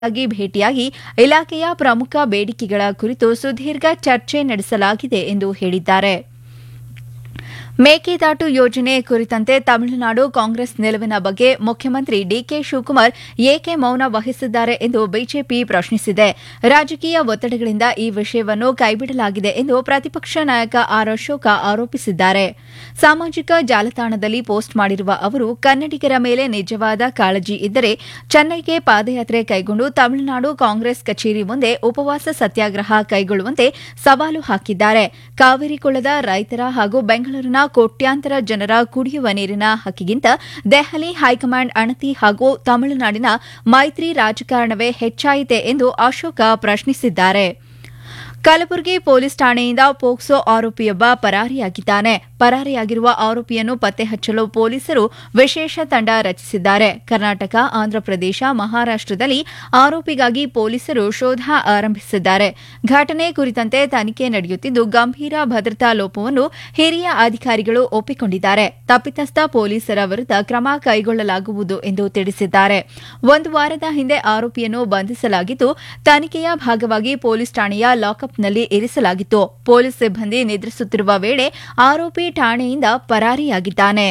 ಆಗಿ ಭೇಟಿಯಾಗಿ ಇಲಾಖೆಯ ಪ್ರಮುಖ ಬೇಡಿಕೆಗಳ ಕುರಿತು ಸುದೀರ್ಘ ಚರ್ಚೆ ನಡೆಸಲಾಗಿದೆ ಎಂದು ಹೇಳಿದ್ದಾರೆ ಮೇಕೆದಾಟು ಯೋಜನೆ ಕುರಿತಂತೆ ತಮಿಳುನಾಡು ಕಾಂಗ್ರೆಸ್ ನಿಲುವಿನ ಬಗ್ಗೆ ಮುಖ್ಯಮಂತ್ರಿ ಡಿಕೆ ಶಿವಕುಮಾರ್ ಏಕೆ ಮೌನ ವಹಿಸಿದ್ದಾರೆ ಎಂದು ಬಿಜೆಪಿ ಪ್ರಶ್ನಿಸಿದೆ ರಾಜಕೀಯ ಒತ್ತಡಗಳಿಂದ ಈ ವಿಷಯವನ್ನು ಕೈಬಿಡಲಾಗಿದೆ ಎಂದು ಪ್ರತಿಪಕ್ಷ ನಾಯಕ ಆರ್ ಅಶೋಕ ಆರೋಪಿಸಿದ್ದಾರೆ ಸಾಮಾಜಿಕ ಜಾಲತಾಣದಲ್ಲಿ ಪೋಸ್ಟ್ ಮಾಡಿರುವ ಅವರು ಕನ್ನಡಿಗರ ಮೇಲೆ ನಿಜವಾದ ಕಾಳಜಿ ಇದ್ದರೆ ಚೆನ್ನೈಗೆ ಪಾದಯಾತ್ರೆ ಕೈಗೊಂಡು ತಮಿಳುನಾಡು ಕಾಂಗ್ರೆಸ್ ಕಚೇರಿ ಮುಂದೆ ಉಪವಾಸ ಸತ್ಯಾಗ್ರಹ ಕೈಗೊಳ್ಳುವಂತೆ ಸವಾಲು ಹಾಕಿದ್ದಾರೆ ಕಾವೇರಿ ಕೊಳ್ಳದ ರೈತರ ಹಾಗೂ ಬೆಂಗಳೂರಿನ ಕೋಟ್ಯಾಂತರ ಜನರ ಕುಡಿಯುವ ನೀರಿನ ಹಕ್ಕಿಗಿಂತ ದೆಹಲಿ ಹೈಕಮಾಂಡ್ ಅಣತಿ ಹಾಗೂ ತಮಿಳುನಾಡಿನ ಮೈತ್ರಿ ರಾಜಕಾರಣವೇ ಹೆಚ್ಚಾಯಿತೆ ಎಂದು ಅಶೋಕ ಪ್ರಶ್ನಿಸಿದ್ದಾರೆ ಕಲಬುರಗಿ ಪೊಲೀಸ್ ಠಾಣೆಯಿಂದ ಪೋಕ್ಸೋ ಆರೋಪಿಯೊಬ್ಬ ಪರಾರಿಯಾಗಿದ್ದಾನೆ ಪರಾರಿಯಾಗಿರುವ ಆರೋಪಿಯನ್ನು ಪತ್ತೆ ಹಚ್ಚಲು ಪೊಲೀಸರು ವಿಶೇಷ ತಂಡ ರಚಿಸಿದ್ದಾರೆ ಕರ್ನಾಟಕ ಆಂಧ್ರಪ್ರದೇಶ ಮಹಾರಾಷ್ಟದಲ್ಲಿ ಆರೋಪಿಗಾಗಿ ಪೊಲೀಸರು ಶೋಧ ಆರಂಭಿಸಿದ್ದಾರೆ ಘಟನೆ ಕುರಿತಂತೆ ತನಿಖೆ ನಡೆಯುತ್ತಿದ್ದು ಗಂಭೀರ ಭದ್ರತಾ ಲೋಪವನ್ನು ಹಿರಿಯ ಅಧಿಕಾರಿಗಳು ಒಪ್ಪಿಕೊಂಡಿದ್ದಾರೆ ತಪ್ಪಿತಸ್ಥ ಪೊಲೀಸರ ವಿರುದ್ಧ ಕ್ರಮ ಕೈಗೊಳ್ಳಲಾಗುವುದು ಎಂದು ತಿಳಿಸಿದ್ದಾರೆ ಒಂದು ವಾರದ ಹಿಂದೆ ಆರೋಪಿಯನ್ನು ಬಂಧಿಸಲಾಗಿದ್ದು ತನಿಖೆಯ ಭಾಗವಾಗಿ ಪೊಲೀಸ್ ಠಾಣೆಯ ಲಾಕಪ್ನಲ್ಲಿ ಇರಿಸಲಾಗಿತ್ತು ಪೊಲೀಸ್ ಸಿಬ್ಬಂದಿ ನಿದ್ರಿಸುತ್ತಿರುವ ವೇಳೆ ಆರೋಪಿ ಠಾಣೆಯಿಂದ ಪರಾರಿಯಾಗಿದ್ದಾನೆ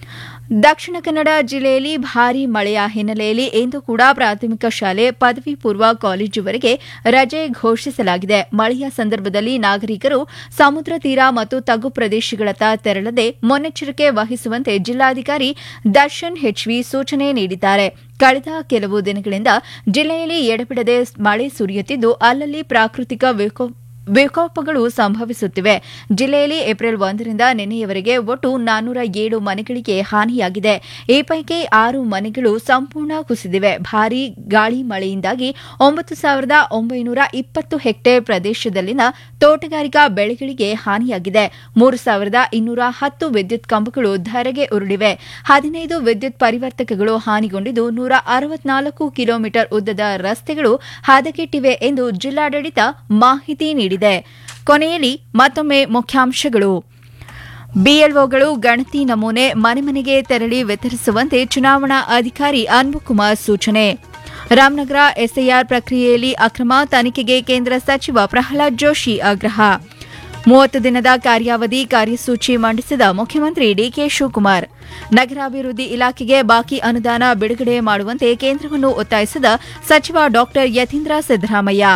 ದಕ್ಷಿಣ ಕನ್ನಡ ಜಿಲ್ಲೆಯಲ್ಲಿ ಭಾರೀ ಮಳೆಯ ಹಿನ್ನೆಲೆಯಲ್ಲಿ ಇಂದು ಕೂಡ ಪ್ರಾಥಮಿಕ ಶಾಲೆ ಪದವಿ ಪೂರ್ವ ಕಾಲೇಜುವರೆಗೆ ರಜೆ ಘೋಷಿಸಲಾಗಿದೆ ಮಳೆಯ ಸಂದರ್ಭದಲ್ಲಿ ನಾಗರಿಕರು ಸಮುದ್ರ ತೀರ ಮತ್ತು ತಗ್ಗು ಪ್ರದೇಶಗಳತ್ತ ತೆರಳದೆ ಮುನ್ನೆಚ್ಚರಿಕೆ ವಹಿಸುವಂತೆ ಜಿಲ್ಲಾಧಿಕಾರಿ ದರ್ಶನ್ ಹೆಚ್ವಿ ಸೂಚನೆ ನೀಡಿದ್ದಾರೆ ಕಳೆದ ಕೆಲವು ದಿನಗಳಿಂದ ಜಿಲ್ಲೆಯಲ್ಲಿ ಎಡಬಿಡದೆ ಮಳೆ ಸುರಿಯುತ್ತಿದ್ದು ಅಲ್ಲಲ್ಲಿ ಪ್ರಾಕೃತಿಕ ವಿಕೋಪ ವಿಕೋಪಗಳು ಸಂಭವಿಸುತ್ತಿವೆ ಜಿಲ್ಲೆಯಲ್ಲಿ ಏಪ್ರಿಲ್ ಒಂದರಿಂದ ನಿನ್ನೆಯವರೆಗೆ ಒಟ್ಟು ನಾನ್ನೂರ ಏಳು ಮನೆಗಳಿಗೆ ಹಾನಿಯಾಗಿದೆ ಈ ಪೈಕಿ ಆರು ಮನೆಗಳು ಸಂಪೂರ್ಣ ಕುಸಿದಿವೆ ಭಾರೀ ಗಾಳಿ ಮಳೆಯಿಂದಾಗಿ ಒಂಬತ್ತು ಸಾವಿರದ ಒಂಬೈನೂರ ಇಪ್ಪತ್ತು ಹೆಕ್ಟೇರ್ ಪ್ರದೇಶದಲ್ಲಿನ ತೋಟಗಾರಿಕಾ ಬೆಳೆಗಳಿಗೆ ಹಾನಿಯಾಗಿದೆ ಮೂರು ಸಾವಿರದ ಇನ್ನೂರ ಹತ್ತು ವಿದ್ಯುತ್ ಕಂಬಗಳು ಧರೆಗೆ ಉರುಳಿವೆ ಹದಿನೈದು ವಿದ್ಯುತ್ ಪರಿವರ್ತಕಗಳು ಹಾನಿಗೊಂಡಿದ್ದು ನೂರ ಅರವತ್ನಾಲ್ಕು ಕಿಲೋಮೀಟರ್ ಉದ್ದದ ರಸ್ತೆಗಳು ಹದಗೆಟ್ಟಿವೆ ಎಂದು ಜಿಲ್ಲಾಡಳಿತ ಮಾಹಿತಿ ನೀಡಿದೆ ಕೊನೆಯಲ್ಲಿ ಮತ್ತೊಮ್ಮೆ ಮುಖ್ಯಾಂಶಗಳು ಬಿಎಲ್ಒಗಳು ಗಣತಿ ನಮೂನೆ ಮನೆ ಮನೆಗೆ ತೆರಳಿ ವಿತರಿಸುವಂತೆ ಚುನಾವಣಾ ಅಧಿಕಾರಿ ಅನ್ಬುಕುಮಾರ್ ಸೂಚನೆ ರಾಮನಗರ ಎಸ್ಐಆರ್ ಪ್ರಕ್ರಿಯೆಯಲ್ಲಿ ಅಕ್ರಮ ತನಿಖೆಗೆ ಕೇಂದ್ರ ಸಚಿವ ಪ್ರಹ್ಲಾದ್ ಜೋಶಿ ಆಗ್ರಹ ಮೂವತ್ತು ದಿನದ ಕಾರ್ಯಾವಧಿ ಕಾರ್ಯಸೂಚಿ ಮಂಡಿಸಿದ ಮುಖ್ಯಮಂತ್ರಿ ಡಿಕೆ ಶಿವಕುಮಾರ್ ನಗರಾಭಿವೃದ್ಧಿ ಇಲಾಖೆಗೆ ಬಾಕಿ ಅನುದಾನ ಬಿಡುಗಡೆ ಮಾಡುವಂತೆ ಕೇಂದ್ರವನ್ನು ಒತ್ತಾಯಿಸಿದ ಸಚಿವ ಡಾ ಯತೀಂದ್ರ ಸಿದ್ದರಾಮಯ್ಯ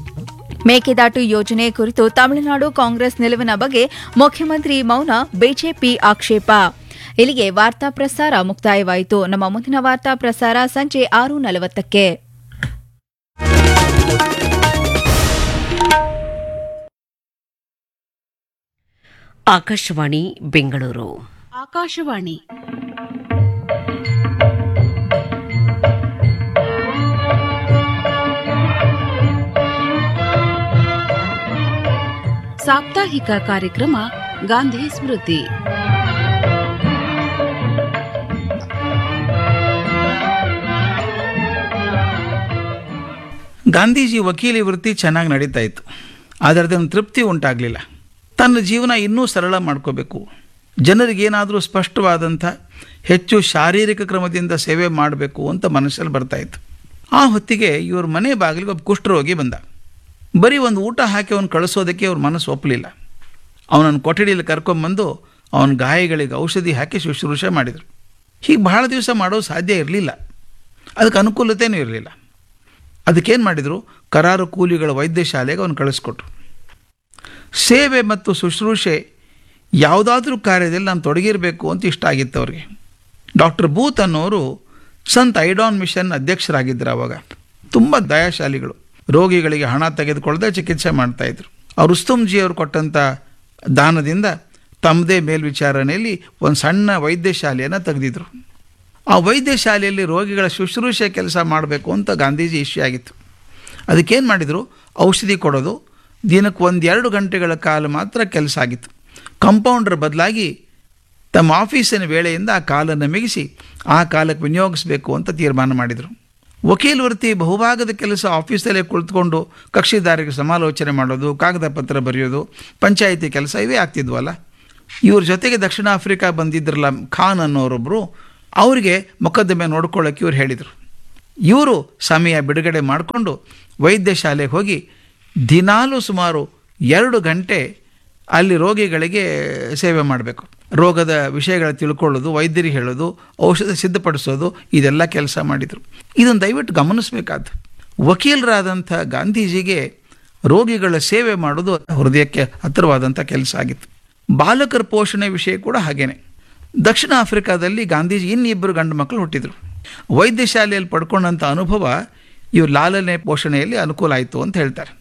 ಮೇಕೆದಾಟು ಯೋಜನೆ ಕುರಿತು ತಮಿಳುನಾಡು ಕಾಂಗ್ರೆಸ್ ನಿಲುವಿನ ಬಗ್ಗೆ ಮುಖ್ಯಮಂತ್ರಿ ಮೌನ ಬಿಜೆಪಿ ಆಕ್ಷೇಪ ಇಲ್ಲಿಗೆ ವಾರ್ತಾ ಪ್ರಸಾರ ಮುಕ್ತಾಯವಾಯಿತು ನಮ್ಮ ಮುಂದಿನ ವಾರ್ತಾ ಪ್ರಸಾರ ಸಂಜೆ ಆರು ನಲವತ್ತಕ್ಕೆ ಆಕಾಶವಾಣಿ ಬೆಂಗಳೂರು ಆಕಾಶವಾಣಿ ಸಾಪ್ತಾಹಿಕ ಕಾರ್ಯಕ್ರಮ ಗಾಂಧಿ ಸ್ಮೃತಿ ಗಾಂಧೀಜಿ ವಕೀಲಿ ವೃತ್ತಿ ಚೆನ್ನಾಗಿ ನಡೀತಾ ಇತ್ತು ಆದರೆ ಅದನ್ನು ತೃಪ್ತಿ ಉಂಟಾಗಲಿಲ್ಲ ತನ್ನ ಜೀವನ ಇನ್ನೂ ಸರಳ ಮಾಡ್ಕೋಬೇಕು ಜನರಿಗೇನಾದರೂ ಸ್ಪಷ್ಟವಾದಂಥ ಹೆಚ್ಚು ಶಾರೀರಿಕ ಕ್ರಮದಿಂದ ಸೇವೆ ಮಾಡಬೇಕು ಅಂತ ಮನಸ್ಸಲ್ಲಿ ಬರ್ತಾಯಿತ್ತು ಆ ಹೊತ್ತಿಗೆ ಇವ್ರ ಮನೆ ಬಾಗಿಲಿಗೆ ಒಬ್ಬ ಕುಷ್ಠರೋಗಿ ಬಂದ ಬರೀ ಒಂದು ಊಟ ಹಾಕಿ ಅವನು ಕಳಿಸೋದಕ್ಕೆ ಅವ್ರ ಮನಸ್ಸು ಒಪ್ಪಲಿಲ್ಲ ಅವನನ್ನು ಕೊಠಡಿಯಲ್ಲಿ ಕರ್ಕೊಂಬಂದು ಅವನ ಗಾಯಗಳಿಗೆ ಔಷಧಿ ಹಾಕಿ ಶುಶ್ರೂಷೆ ಮಾಡಿದರು ಹೀಗೆ ಬಹಳ ದಿವಸ ಮಾಡೋದು ಸಾಧ್ಯ ಇರಲಿಲ್ಲ ಅದಕ್ಕೆ ಅನುಕೂಲತೆಯೂ ಇರಲಿಲ್ಲ ಅದಕ್ಕೇನು ಮಾಡಿದರು ಕರಾರು ಕೂಲಿಗಳ ವೈದ್ಯಶಾಲೆಗೆ ಅವನು ಕಳಿಸ್ಕೊಟ್ರು ಸೇವೆ ಮತ್ತು ಶುಶ್ರೂಷೆ ಯಾವುದಾದ್ರೂ ಕಾರ್ಯದಲ್ಲಿ ನಾನು ತೊಡಗಿರಬೇಕು ಅಂತ ಇಷ್ಟ ಆಗಿತ್ತು ಅವ್ರಿಗೆ ಡಾಕ್ಟರ್ ಬೂತ್ ಅನ್ನೋರು ಸಂತ್ ಐಡಾನ್ ಮಿಷನ್ ಅಧ್ಯಕ್ಷರಾಗಿದ್ದರು ಅವಾಗ ತುಂಬ ದಯಾಶಾಲಿಗಳು ರೋಗಿಗಳಿಗೆ ಹಣ ತೆಗೆದುಕೊಳ್ಳದೆ ಚಿಕಿತ್ಸೆ ಮಾಡ್ತಾಯಿದ್ರು ಅವ್ರು ಉಸ್ತುಂಜಿಯವರು ಕೊಟ್ಟಂಥ ದಾನದಿಂದ ತಮ್ಮದೇ ಮೇಲ್ವಿಚಾರಣೆಯಲ್ಲಿ ಒಂದು ಸಣ್ಣ ವೈದ್ಯಶಾಲೆಯನ್ನು ತೆಗೆದಿದ್ರು ಆ ವೈದ್ಯಶಾಲೆಯಲ್ಲಿ ರೋಗಿಗಳ ಶುಶ್ರೂಷೆ ಕೆಲಸ ಮಾಡಬೇಕು ಅಂತ ಗಾಂಧೀಜಿ ಇಶ್ಯೂ ಆಗಿತ್ತು ಅದಕ್ಕೇನು ಮಾಡಿದರು ಔಷಧಿ ಕೊಡೋದು ದಿನಕ್ಕೆ ಒಂದೆರಡು ಗಂಟೆಗಳ ಕಾಲ ಮಾತ್ರ ಕೆಲಸ ಆಗಿತ್ತು ಕಂಪೌಂಡರ್ ಬದಲಾಗಿ ತಮ್ಮ ಆಫೀಸಿನ ವೇಳೆಯಿಂದ ಆ ಕಾಲನ್ನು ಮಿಗಿಸಿ ಆ ಕಾಲಕ್ಕೆ ವಿನಿಯೋಗಿಸಬೇಕು ಅಂತ ತೀರ್ಮಾನ ಮಾಡಿದರು ವಕೀಲ ವೃತ್ತಿ ಬಹುಭಾಗದ ಕೆಲಸ ಆಫೀಸಲ್ಲೇ ಕುಳಿತುಕೊಂಡು ಕಕ್ಷಿದಾರರಿಗೆ ಸಮಾಲೋಚನೆ ಮಾಡೋದು ಕಾಗದ ಪತ್ರ ಬರೆಯೋದು ಪಂಚಾಯಿತಿ ಕೆಲಸ ಇವೇ ಆಗ್ತಿದ್ವಲ್ಲ ಇವ್ರ ಜೊತೆಗೆ ದಕ್ಷಿಣ ಆಫ್ರಿಕಾ ಬಂದಿದ್ರಲ್ಲ ಖಾನ್ ಅನ್ನೋರೊಬ್ಬರು ಅವರಿಗೆ ಮೊಕದ್ದಮೆ ನೋಡ್ಕೊಳ್ಳೋಕೆ ಇವ್ರು ಹೇಳಿದರು ಇವರು ಸಮಯ ಬಿಡುಗಡೆ ಮಾಡಿಕೊಂಡು ವೈದ್ಯ ಶಾಲೆಗೆ ಹೋಗಿ ದಿನಾಲೂ ಸುಮಾರು ಎರಡು ಗಂಟೆ ಅಲ್ಲಿ ರೋಗಿಗಳಿಗೆ ಸೇವೆ ಮಾಡಬೇಕು ರೋಗದ ವಿಷಯಗಳ ತಿಳ್ಕೊಳ್ಳೋದು ವೈದ್ಯರಿಗೆ ಹೇಳೋದು ಔಷಧ ಸಿದ್ಧಪಡಿಸೋದು ಇದೆಲ್ಲ ಕೆಲಸ ಮಾಡಿದರು ಇದನ್ನು ದಯವಿಟ್ಟು ಗಮನಿಸಬೇಕಾದ್ದು ವಕೀಲರಾದಂಥ ಗಾಂಧೀಜಿಗೆ ರೋಗಿಗಳ ಸೇವೆ ಮಾಡೋದು ಹೃದಯಕ್ಕೆ ಹತ್ತಿರವಾದಂಥ ಕೆಲಸ ಆಗಿತ್ತು ಬಾಲಕರ ಪೋಷಣೆ ವಿಷಯ ಕೂಡ ಹಾಗೇನೆ ದಕ್ಷಿಣ ಆಫ್ರಿಕಾದಲ್ಲಿ ಗಾಂಧೀಜಿ ಇನ್ನಿಬ್ಬರು ಗಂಡು ಮಕ್ಕಳು ಹುಟ್ಟಿದರು ವೈದ್ಯ ಶಾಲೆಯಲ್ಲಿ ಪಡ್ಕೊಂಡಂಥ ಅನುಭವ ಇವ್ರ ಲಾಲನೆ ಪೋಷಣೆಯಲ್ಲಿ ಅನುಕೂಲ ಆಯಿತು ಅಂತ ಹೇಳ್ತಾರೆ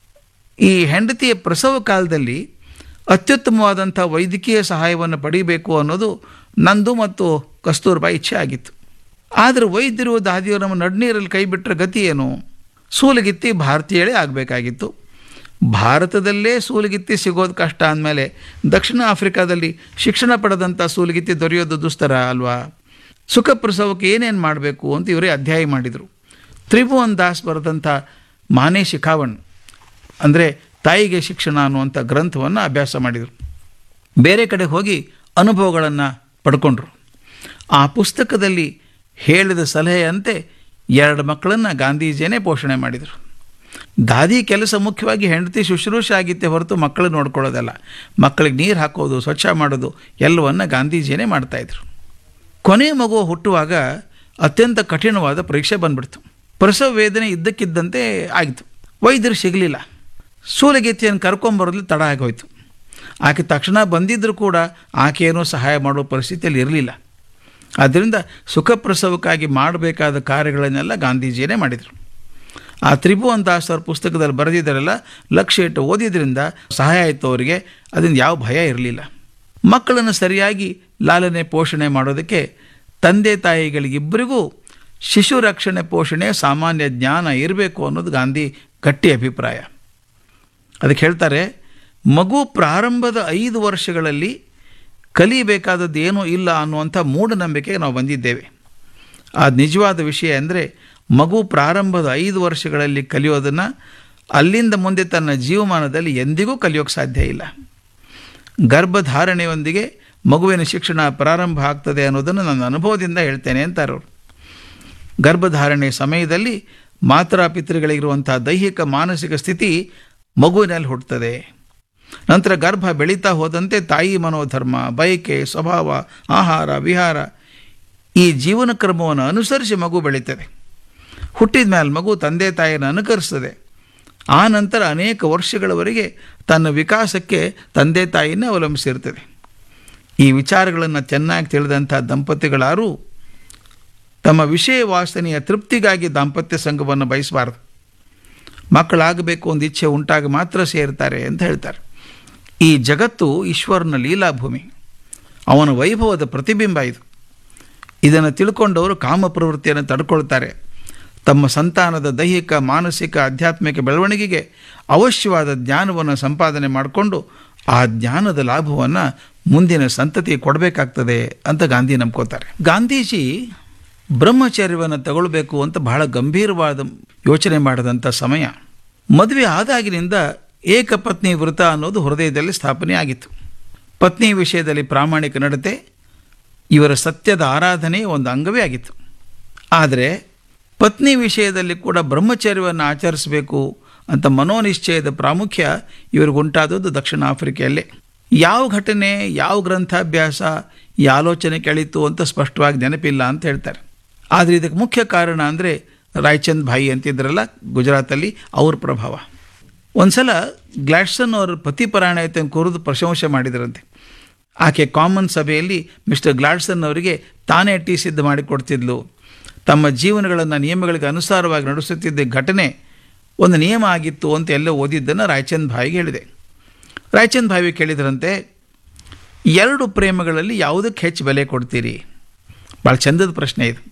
ಈ ಹೆಂಡತಿಯ ಪ್ರಸವ ಕಾಲದಲ್ಲಿ ಅತ್ಯುತ್ತಮವಾದಂಥ ವೈದ್ಯಕೀಯ ಸಹಾಯವನ್ನು ಪಡಿಬೇಕು ಅನ್ನೋದು ನಂದು ಮತ್ತು ಕಸ್ತೂರ್ಬಾ ಇಚ್ಛೆ ಆಗಿತ್ತು ಆದರೆ ವೈದ್ಯರು ದಾದಿಯರು ನಮ್ಮ ನಡ್ನೀರಲ್ಲಿ ಕೈ ಬಿಟ್ಟರೆ ಗತಿ ಏನು ಸೂಲಗಿತ್ತಿ ಭಾರತೀಯಳೇ ಆಗಬೇಕಾಗಿತ್ತು ಭಾರತದಲ್ಲೇ ಸೂಲಗಿತ್ತಿ ಸಿಗೋದು ಕಷ್ಟ ಅಂದಮೇಲೆ ದಕ್ಷಿಣ ಆಫ್ರಿಕಾದಲ್ಲಿ ಶಿಕ್ಷಣ ಪಡೆದಂಥ ಸೂಲಗಿತ್ತಿ ದೊರೆಯೋದು ದುಸ್ತರ ಅಲ್ವಾ ಸುಖ ಪ್ರಸವಕ್ಕೆ ಏನೇನು ಮಾಡಬೇಕು ಅಂತ ಇವರೇ ಅಧ್ಯಾಯ ಮಾಡಿದರು ತ್ರಿಭುವನ್ ದಾಸ್ ಬರೆದಂಥ ಮಾನೆ ಶಿಖಾವಣ್ ಅಂದರೆ ತಾಯಿಗೆ ಶಿಕ್ಷಣ ಅನ್ನುವಂಥ ಗ್ರಂಥವನ್ನು ಅಭ್ಯಾಸ ಮಾಡಿದರು ಬೇರೆ ಕಡೆ ಹೋಗಿ ಅನುಭವಗಳನ್ನು ಪಡ್ಕೊಂಡ್ರು ಆ ಪುಸ್ತಕದಲ್ಲಿ ಹೇಳಿದ ಸಲಹೆಯಂತೆ ಎರಡು ಮಕ್ಕಳನ್ನು ಗಾಂಧೀಜಿಯೇ ಪೋಷಣೆ ಮಾಡಿದರು ದಾದಿ ಕೆಲಸ ಮುಖ್ಯವಾಗಿ ಹೆಂಡತಿ ಶುಶ್ರೂಷೆ ಆಗಿತ್ತೆ ಹೊರತು ಮಕ್ಕಳು ನೋಡ್ಕೊಳ್ಳೋದಲ್ಲ ಮಕ್ಕಳಿಗೆ ನೀರು ಹಾಕೋದು ಸ್ವಚ್ಛ ಮಾಡೋದು ಎಲ್ಲವನ್ನು ಗಾಂಧೀಜಿಯೇ ಮಾಡ್ತಾಯಿದ್ರು ಕೊನೆಯ ಮಗು ಹುಟ್ಟುವಾಗ ಅತ್ಯಂತ ಕಠಿಣವಾದ ಪರೀಕ್ಷೆ ಬಂದ್ಬಿಡ್ತು ಪ್ರಸವ ವೇದನೆ ಇದ್ದಕ್ಕಿದ್ದಂತೆ ಆಯಿತು ವೈದ್ಯರು ಸಿಗಲಿಲ್ಲ ಸೂಲಗೀತೆಯನ್ನು ಕರ್ಕೊಂಬರೋದ್ಲಿ ತಡ ಆಗೋಯ್ತು ಆಕೆ ತಕ್ಷಣ ಬಂದಿದ್ದರೂ ಕೂಡ ಆಕೆಯೇನೂ ಸಹಾಯ ಮಾಡೋ ಪರಿಸ್ಥಿತಿಯಲ್ಲಿ ಇರಲಿಲ್ಲ ಆದ್ದರಿಂದ ಸುಖ ಪ್ರಸವಕ್ಕಾಗಿ ಮಾಡಬೇಕಾದ ಕಾರ್ಯಗಳನ್ನೆಲ್ಲ ಗಾಂಧೀಜಿಯೇ ಮಾಡಿದರು ಆ ತ್ರಿಭುವನ್ ದಾಸ್ ಅವ್ರ ಪುಸ್ತಕದಲ್ಲಿ ಬರೆದಿದ್ದಾರಲ್ಲ ಲಕ್ಷ್ಯ ಇಟ್ಟು ಓದಿದ್ರಿಂದ ಸಹಾಯ ಆಯಿತು ಅವರಿಗೆ ಅದರಿಂದ ಯಾವ ಭಯ ಇರಲಿಲ್ಲ ಮಕ್ಕಳನ್ನು ಸರಿಯಾಗಿ ಲಾಲನೆ ಪೋಷಣೆ ಮಾಡೋದಕ್ಕೆ ತಂದೆ ತಾಯಿಗಳಿಗಿಬ್ಬರಿಗೂ ಶಿಶು ರಕ್ಷಣೆ ಪೋಷಣೆ ಸಾಮಾನ್ಯ ಜ್ಞಾನ ಇರಬೇಕು ಅನ್ನೋದು ಗಾಂಧಿ ಗಟ್ಟಿ ಅಭಿಪ್ರಾಯ ಅದಕ್ಕೆ ಹೇಳ್ತಾರೆ ಮಗು ಪ್ರಾರಂಭದ ಐದು ವರ್ಷಗಳಲ್ಲಿ ಕಲಿಯಬೇಕಾದದ್ದು ಏನೂ ಇಲ್ಲ ಅನ್ನುವಂಥ ಮೂಢನಂಬಿಕೆಗೆ ನಾವು ಬಂದಿದ್ದೇವೆ ಅದು ನಿಜವಾದ ವಿಷಯ ಅಂದರೆ ಮಗು ಪ್ರಾರಂಭದ ಐದು ವರ್ಷಗಳಲ್ಲಿ ಕಲಿಯೋದನ್ನು ಅಲ್ಲಿಂದ ಮುಂದೆ ತನ್ನ ಜೀವಮಾನದಲ್ಲಿ ಎಂದಿಗೂ ಕಲಿಯೋಕ್ಕೆ ಸಾಧ್ಯ ಇಲ್ಲ ಗರ್ಭಧಾರಣೆಯೊಂದಿಗೆ ಮಗುವಿನ ಶಿಕ್ಷಣ ಪ್ರಾರಂಭ ಆಗ್ತದೆ ಅನ್ನೋದನ್ನು ನನ್ನ ಅನುಭವದಿಂದ ಹೇಳ್ತೇನೆ ಅಂತಾರೆ ಅವರು ಗರ್ಭಧಾರಣೆ ಸಮಯದಲ್ಲಿ ಮಾತಾಪಿತೃಗಳಿಗಿರುವಂಥ ದೈಹಿಕ ಮಾನಸಿಕ ಸ್ಥಿತಿ ಮಗುವಿನಲ್ಲಿ ಹುಟ್ಟುತ್ತದೆ ನಂತರ ಗರ್ಭ ಬೆಳೀತಾ ಹೋದಂತೆ ತಾಯಿ ಮನೋಧರ್ಮ ಬಯಕೆ ಸ್ವಭಾವ ಆಹಾರ ವಿಹಾರ ಈ ಜೀವನ ಕ್ರಮವನ್ನು ಅನುಸರಿಸಿ ಮಗು ಬೆಳೀತದೆ ಹುಟ್ಟಿದ ಮೇಲೆ ಮಗು ತಂದೆ ತಾಯಿಯನ್ನು ಅನುಕರಿಸ್ತದೆ ಆ ನಂತರ ಅನೇಕ ವರ್ಷಗಳವರೆಗೆ ತನ್ನ ವಿಕಾಸಕ್ಕೆ ತಂದೆ ತಾಯಿನೇ ಅವಲಂಬಿಸಿರ್ತದೆ ಈ ವಿಚಾರಗಳನ್ನು ಚೆನ್ನಾಗಿ ತಿಳಿದಂಥ ದಂಪತಿಗಳಾರು ತಮ್ಮ ವಿಷಯ ವಾಸನೆಯ ತೃಪ್ತಿಗಾಗಿ ದಾಂಪತ್ಯ ಸಂಘವನ್ನು ಬಯಸಬಾರದು ಮಕ್ಕಳಾಗಬೇಕು ಒಂದು ಇಚ್ಛೆ ಉಂಟಾಗ ಮಾತ್ರ ಸೇರ್ತಾರೆ ಅಂತ ಹೇಳ್ತಾರೆ ಈ ಜಗತ್ತು ಈಶ್ವರನ ಲೀಲಾಭೂಮಿ ಅವನ ವೈಭವದ ಪ್ರತಿಬಿಂಬ ಇದು ಇದನ್ನು ತಿಳ್ಕೊಂಡವರು ಕಾಮ ಪ್ರವೃತ್ತಿಯನ್ನು ತಡ್ಕೊಳ್ತಾರೆ ತಮ್ಮ ಸಂತಾನದ ದೈಹಿಕ ಮಾನಸಿಕ ಆಧ್ಯಾತ್ಮಿಕ ಬೆಳವಣಿಗೆಗೆ ಅವಶ್ಯವಾದ ಜ್ಞಾನವನ್ನು ಸಂಪಾದನೆ ಮಾಡಿಕೊಂಡು ಆ ಜ್ಞಾನದ ಲಾಭವನ್ನು ಮುಂದಿನ ಸಂತತಿ ಕೊಡಬೇಕಾಗ್ತದೆ ಅಂತ ಗಾಂಧಿ ನಂಬ್ಕೋತಾರೆ ಗಾಂಧೀಜಿ ಬ್ರಹ್ಮಚರ್ಯವನ್ನು ತಗೊಳ್ಬೇಕು ಅಂತ ಬಹಳ ಗಂಭೀರವಾದ ಯೋಚನೆ ಮಾಡಿದಂಥ ಸಮಯ ಮದುವೆ ಆದಾಗಿನಿಂದ ಏಕಪತ್ನಿ ವೃತ ಅನ್ನೋದು ಹೃದಯದಲ್ಲಿ ಸ್ಥಾಪನೆ ಆಗಿತ್ತು ಪತ್ನಿ ವಿಷಯದಲ್ಲಿ ಪ್ರಾಮಾಣಿಕ ನಡತೆ ಇವರ ಸತ್ಯದ ಆರಾಧನೆ ಒಂದು ಅಂಗವೇ ಆಗಿತ್ತು ಆದರೆ ಪತ್ನಿ ವಿಷಯದಲ್ಲಿ ಕೂಡ ಬ್ರಹ್ಮಚರ್ಯವನ್ನು ಆಚರಿಸಬೇಕು ಅಂತ ಮನೋನಿಶ್ಚಯದ ಪ್ರಾಮುಖ್ಯ ಇವ್ರಿಗುಂಟಾದದ್ದು ದಕ್ಷಿಣ ಆಫ್ರಿಕೆಯಲ್ಲೇ ಯಾವ ಘಟನೆ ಯಾವ ಗ್ರಂಥಾಭ್ಯಾಸ ಈ ಆಲೋಚನೆ ಕೆಳಿತು ಅಂತ ಸ್ಪಷ್ಟವಾಗಿ ನೆನಪಿಲ್ಲ ಅಂತ ಹೇಳ್ತಾರೆ ಆದರೆ ಇದಕ್ಕೆ ಮುಖ್ಯ ಕಾರಣ ಅಂದರೆ ರಾಯ್ಚಂದ್ ಭಾಯಿ ಅಂತಿದ್ರಲ್ಲ ಗುಜರಾತಲ್ಲಿ ಅವ್ರ ಪ್ರಭಾವ ಒಂದ್ಸಲ ಗ್ಲಾಡ್ಸನ್ ಅವರ ಪತಿಪರಾಯಣತೆಯನ್ನು ಕುರಿತು ಪ್ರಶಂಸೆ ಮಾಡಿದರಂತೆ ಆಕೆ ಕಾಮನ್ ಸಭೆಯಲ್ಲಿ ಮಿಸ್ಟರ್ ಗ್ಲಾಡ್ಸನ್ ಅವರಿಗೆ ತಾನೇ ಟೀ ಸಿದ್ಧ ಮಾಡಿಕೊಡ್ತಿದ್ಲು ತಮ್ಮ ಜೀವನಗಳನ್ನು ನಿಯಮಗಳಿಗೆ ಅನುಸಾರವಾಗಿ ನಡೆಸುತ್ತಿದ್ದ ಘಟನೆ ಒಂದು ನಿಯಮ ಆಗಿತ್ತು ಅಂತ ಎಲ್ಲೋ ಓದಿದ್ದನ್ನು ರಾಯಚಂದ್ ಭಾಯಿಗೆ ಹೇಳಿದೆ ರಾಯಚಂದ್ ಭಾವಿ ಕೇಳಿದ್ರಂತೆ ಎರಡು ಪ್ರೇಮಗಳಲ್ಲಿ ಯಾವುದಕ್ಕೆ ಹೆಚ್ಚು ಬೆಲೆ ಕೊಡ್ತೀರಿ ಭಾಳ ಚಂದದ ಪ್ರಶ್ನೆ ಇದು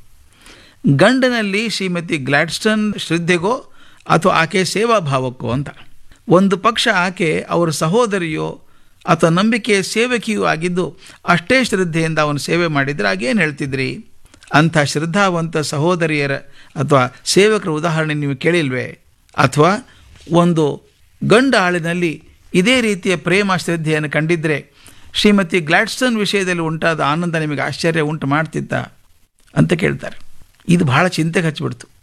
ಗಂಡನಲ್ಲಿ ಶ್ರೀಮತಿ ಗ್ಲಾಡ್ಸ್ಟನ್ ಶ್ರದ್ಧೆಗೋ ಅಥವಾ ಆಕೆ ಸೇವಾ ಭಾವಕ್ಕೋ ಅಂತ ಒಂದು ಪಕ್ಷ ಆಕೆ ಅವರ ಸಹೋದರಿಯೋ ಅಥವಾ ನಂಬಿಕೆಯ ಸೇವಕಿಯೂ ಆಗಿದ್ದು ಅಷ್ಟೇ ಶ್ರದ್ಧೆಯಿಂದ ಅವನು ಸೇವೆ ಮಾಡಿದರೆ ಆಗೇನು ಹೇಳ್ತಿದ್ರಿ ಅಂಥ ಶ್ರದ್ಧಾವಂತ ಸಹೋದರಿಯರ ಅಥವಾ ಸೇವಕರ ಉದಾಹರಣೆ ನೀವು ಕೇಳಿಲ್ವೇ ಅಥವಾ ಒಂದು ಗಂಡ ಆಳಿನಲ್ಲಿ ಇದೇ ರೀತಿಯ ಪ್ರೇಮ ಶ್ರದ್ಧೆಯನ್ನು ಕಂಡಿದ್ದರೆ ಶ್ರೀಮತಿ ಗ್ಲಾಡ್ಸ್ಟನ್ ವಿಷಯದಲ್ಲಿ ಉಂಟಾದ ಆನಂದ ನಿಮಗೆ ಆಶ್ಚರ್ಯ ಉಂಟು ಮಾಡ್ತಿದ್ದ ಅಂತ ಕೇಳ್ತಾರೆ ಇದು ಬಹಳ ಚಿಂತೆಗೆ ಹಚ್ಚಿಬಿಡ್ತು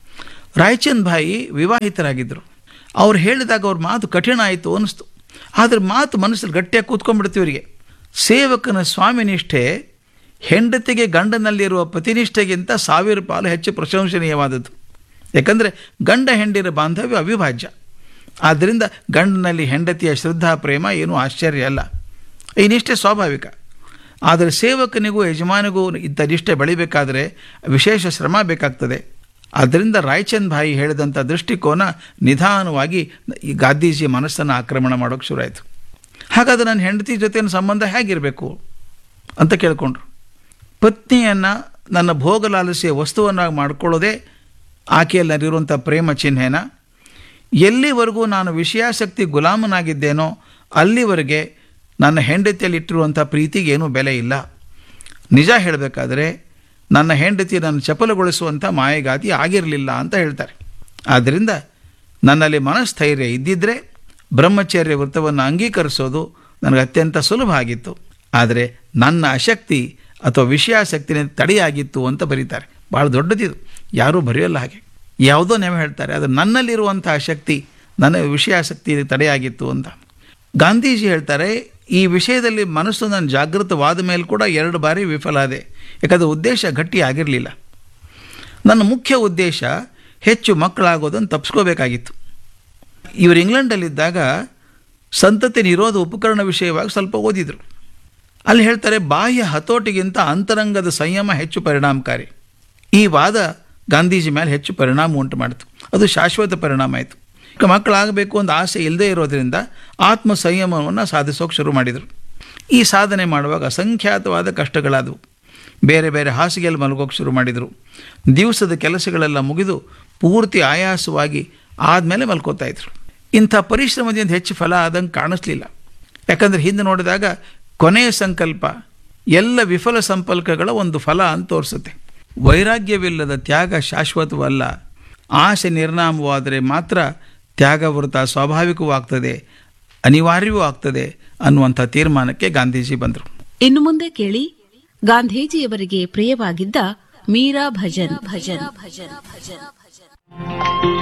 ರಾಯಚಂದ್ ಭಾಯಿ ವಿವಾಹಿತರಾಗಿದ್ದರು ಅವ್ರು ಹೇಳಿದಾಗ ಅವ್ರ ಮಾತು ಕಠಿಣ ಆಯಿತು ಅನ್ನಿಸ್ತು ಆದರೆ ಮಾತು ಮನಸ್ಸಲ್ಲಿ ಗಟ್ಟಿಯಾಗಿ ಕೂತ್ಕೊಂಡ್ಬಿಡ್ತು ಇವರಿಗೆ ಸೇವಕನ ಸ್ವಾಮಿ ನಿಷ್ಠೆ ಹೆಂಡತಿಗೆ ಗಂಡನಲ್ಲಿರುವ ಪತಿನಿಷ್ಠೆಗಿಂತ ಸಾವಿರ ಪಾಲು ಹೆಚ್ಚು ಪ್ರಶಂಸನೀಯವಾದದ್ದು ಯಾಕಂದರೆ ಗಂಡ ಹೆಂಡಿರ ಬಾಂಧವ್ಯ ಅವಿಭಾಜ್ಯ ಆದ್ದರಿಂದ ಗಂಡನಲ್ಲಿ ಹೆಂಡತಿಯ ಶ್ರದ್ಧಾ ಪ್ರೇಮ ಏನೂ ಆಶ್ಚರ್ಯ ಅಲ್ಲ ಈ ನಿಷ್ಠೆ ಸ್ವಾಭಾವಿಕ ಆದರೆ ಸೇವಕನಿಗೂ ಯಜಮಾನಿಗೂ ಇಂಥ ನಿಷ್ಠೆ ಬೆಳಿಬೇಕಾದರೆ ವಿಶೇಷ ಶ್ರಮ ಬೇಕಾಗ್ತದೆ ಆದ್ದರಿಂದ ರಾಯಚಂದ್ ಭಾಯಿ ಹೇಳಿದಂಥ ದೃಷ್ಟಿಕೋನ ನಿಧಾನವಾಗಿ ಈ ಗಾಂಧೀಜಿ ಮನಸ್ಸನ್ನು ಆಕ್ರಮಣ ಮಾಡೋಕ್ಕೆ ಶುರುವಾಯಿತು ಹಾಗಾದರೆ ನನ್ನ ಹೆಂಡತಿ ಜೊತೆನ ಸಂಬಂಧ ಹೇಗಿರಬೇಕು ಅಂತ ಕೇಳಿಕೊಂಡ್ರು ಪತ್ನಿಯನ್ನು ನನ್ನ ಭೋಗಲಾಲಸೆಯ ವಸ್ತುವನ್ನಾಗಿ ಮಾಡ್ಕೊಳ್ಳೋದೇ ಆಕೆಯಲ್ಲಿ ನಲ್ಲಿರುವಂಥ ಪ್ರೇಮ ಚಿಹ್ನೆನ ಎಲ್ಲಿವರೆಗೂ ನಾನು ವಿಷಯಾಸಕ್ತಿ ಗುಲಾಮನಾಗಿದ್ದೇನೋ ಅಲ್ಲಿವರೆಗೆ ನನ್ನ ಹೆಂಡತಿಯಲ್ಲಿಟ್ಟಿರುವಂಥ ಪ್ರೀತಿಗೆ ಏನೂ ಬೆಲೆ ಇಲ್ಲ ನಿಜ ಹೇಳಬೇಕಾದ್ರೆ ನನ್ನ ಹೆಂಡತಿ ನನ್ನ ಚಪಲಗೊಳಿಸುವಂಥ ಮಾಯಗಾತಿ ಆಗಿರಲಿಲ್ಲ ಅಂತ ಹೇಳ್ತಾರೆ ಆದ್ದರಿಂದ ನನ್ನಲ್ಲಿ ಮನಸ್ಥೈರ್ಯ ಇದ್ದಿದ್ದರೆ ಬ್ರಹ್ಮಚರ್ಯ ವೃತ್ತವನ್ನು ಅಂಗೀಕರಿಸೋದು ನನಗೆ ಅತ್ಯಂತ ಸುಲಭ ಆಗಿತ್ತು ಆದರೆ ನನ್ನ ಅಶಕ್ತಿ ಅಥವಾ ವಿಷಯಾಸಕ್ತಿನೇ ತಡೆಯಾಗಿತ್ತು ಅಂತ ಬರೀತಾರೆ ಭಾಳ ದೊಡ್ಡದಿದು ಯಾರೂ ಬರೆಯೋಲ್ಲ ಹಾಗೆ ಯಾವುದೋ ನೆವ ಹೇಳ್ತಾರೆ ಆದರೆ ನನ್ನಲ್ಲಿರುವಂಥ ಶಕ್ತಿ ನನ್ನ ವಿಷಯಾಸಕ್ತಿ ತಡೆಯಾಗಿತ್ತು ಅಂತ ಗಾಂಧೀಜಿ ಹೇಳ್ತಾರೆ ಈ ವಿಷಯದಲ್ಲಿ ಮನಸ್ಸು ನನ್ನ ಜಾಗೃತವಾದ ಮೇಲೆ ಕೂಡ ಎರಡು ಬಾರಿ ವಿಫಲ ಆದೆ ಯಾಕಂದರೆ ಉದ್ದೇಶ ಗಟ್ಟಿ ಆಗಿರಲಿಲ್ಲ ನನ್ನ ಮುಖ್ಯ ಉದ್ದೇಶ ಹೆಚ್ಚು ಮಕ್ಕಳಾಗೋದನ್ನು ತಪ್ಪಿಸ್ಕೋಬೇಕಾಗಿತ್ತು ಇವರು ಇಂಗ್ಲೆಂಡಲ್ಲಿದ್ದಾಗ ಸಂತತಿ ನಿರೋಧ ಉಪಕರಣ ವಿಷಯವಾಗಿ ಸ್ವಲ್ಪ ಓದಿದರು ಅಲ್ಲಿ ಹೇಳ್ತಾರೆ ಬಾಹ್ಯ ಹತೋಟಿಗಿಂತ ಅಂತರಂಗದ ಸಂಯಮ ಹೆಚ್ಚು ಪರಿಣಾಮಕಾರಿ ಈ ವಾದ ಗಾಂಧೀಜಿ ಮೇಲೆ ಹೆಚ್ಚು ಪರಿಣಾಮ ಉಂಟು ಮಾಡಿತು ಅದು ಶಾಶ್ವತ ಪರಿಣಾಮ ಆಯಿತು ಈಗ ಮಕ್ಕಳಾಗಬೇಕು ಅಂತ ಆಸೆ ಇಲ್ಲದೆ ಇರೋದರಿಂದ ಆತ್ಮ ಸಂಯಮವನ್ನು ಸಾಧಿಸೋಕೆ ಶುರು ಮಾಡಿದರು ಈ ಸಾಧನೆ ಮಾಡುವಾಗ ಅಸಂಖ್ಯಾತವಾದ ಕಷ್ಟಗಳಾದವು ಬೇರೆ ಬೇರೆ ಹಾಸಿಗೆಯಲ್ಲಿ ಮಲಗೋಕೆ ಶುರು ಮಾಡಿದರು ದಿವಸದ ಕೆಲಸಗಳೆಲ್ಲ ಮುಗಿದು ಪೂರ್ತಿ ಆಯಾಸವಾಗಿ ಆದಮೇಲೆ ಮಲ್ಕೋತಾ ಇದ್ರು ಇಂಥ ಪರಿಶ್ರಮದಿಂದ ಹೆಚ್ಚು ಫಲ ಆದಂಗೆ ಕಾಣಿಸ್ಲಿಲ್ಲ ಯಾಕಂದರೆ ಹಿಂದೆ ನೋಡಿದಾಗ ಕೊನೆಯ ಸಂಕಲ್ಪ ಎಲ್ಲ ವಿಫಲ ಸಂಪರ್ಕಗಳ ಒಂದು ಫಲ ಅಂತ ತೋರಿಸುತ್ತೆ ವೈರಾಗ್ಯವಿಲ್ಲದ ತ್ಯಾಗ ಶಾಶ್ವತವಲ್ಲ ಆಸೆ ನಿರ್ನಾಮವಾದರೆ ಮಾತ್ರ ತ್ಯಾಗವೃತ ಸ್ವಾಭಾವಿಕವಾಗ್ತದೆ ಅನಿವಾರ್ಯವೂ ಆಗ್ತದೆ ಅನ್ನುವಂಥ ತೀರ್ಮಾನಕ್ಕೆ ಗಾಂಧೀಜಿ ಬಂದರು ಇನ್ನು ಮುಂದೆ ಕೇಳಿ ಗಾಂಧೀಜಿಯವರಿಗೆ ಪ್ರಿಯವಾಗಿದ್ದ ಮೀರಾ ಭಜನ್ ಭಜನ್ ಭಜನ್ ಭಜನ್